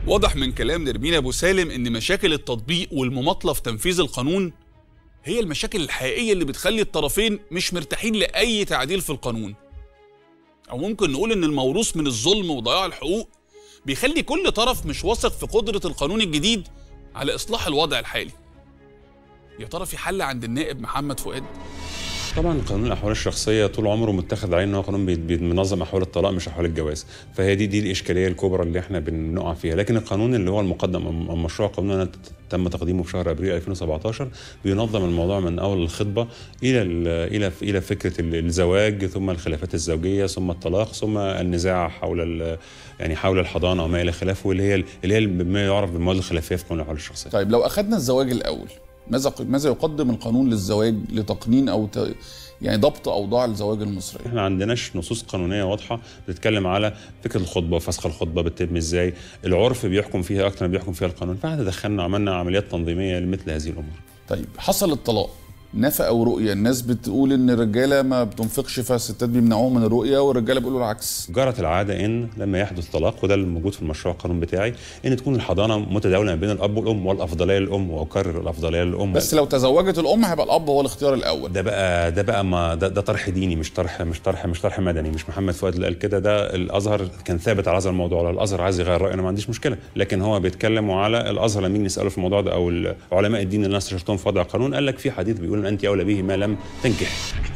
واضح من كلام نرمين ابو سالم ان مشاكل التطبيق والمماطله في تنفيذ القانون هي المشاكل الحقيقيه اللي بتخلي الطرفين مش مرتاحين لاي تعديل في القانون او ممكن نقول ان الموروث من الظلم وضياع الحقوق بيخلي كل طرف مش واثق في قدره القانون الجديد على اصلاح الوضع الحالي يا ترى في حل عند النائب محمد فؤاد طبعا قانون الاحوال الشخصيه طول عمره متخذ عليه ان هو قانون بي- بينظم احوال الطلاق مش احوال الجواز فهي دي دي الاشكاليه الكبرى اللي احنا بنقع فيها لكن القانون اللي هو المقدم أم- أم مشروع قانون اللي تم تقديمه في شهر ابريل 2017 بينظم الموضوع من اول الخطبه الى ال- الى الى فكره ال- الزواج ثم الخلافات الزوجيه ثم الطلاق ثم النزاع حول ال- يعني حول الحضانه وما الى خلافه اللي هي اللي هي ما يعرف بالمواد الخلافيه في قانون الاحوال الشخصيه طيب لو اخذنا الزواج الاول ماذا ماذا يقدم القانون للزواج لتقنين او ت... يعني ضبط اوضاع الزواج المصريه احنا ما عندناش نصوص قانونيه واضحه بتتكلم على فكره الخطبه وفسخ الخطبه بتتم ازاي العرف بيحكم فيها اكتر ما بيحكم فيها القانون فاحنا دخلنا عملنا عمليات تنظيميه لمثل هذه الامور طيب حصل الطلاق نفقه ورؤيه الناس بتقول ان الرجاله ما بتنفقش فالستات بيمنعوهم من الرؤيه والرجاله بيقولوا العكس جرت العاده ان لما يحدث طلاق وده اللي موجود في المشروع القانون بتاعي ان تكون الحضانه متداوله ما بين الاب والام والافضليه للام واكرر الافضليه للام بس لو تزوجت الام هيبقى الاب هو الاختيار الاول ده بقى ده بقى ما ده, ده طرح ديني مش طرح مش طرح مش طرح مدني مش محمد فؤاد اللي قال كده ده الازهر كان ثابت على هذا الموضوع لو الازهر عايز يغير رايه انا ما عنديش مشكله لكن هو بيتكلم على الازهر لما نيجي نساله في الموضوع ده او علماء الدين اللي انا استشرتهم في وضع القانون قال لك في حديث بيقول ان انت اولى به ما لم تنكح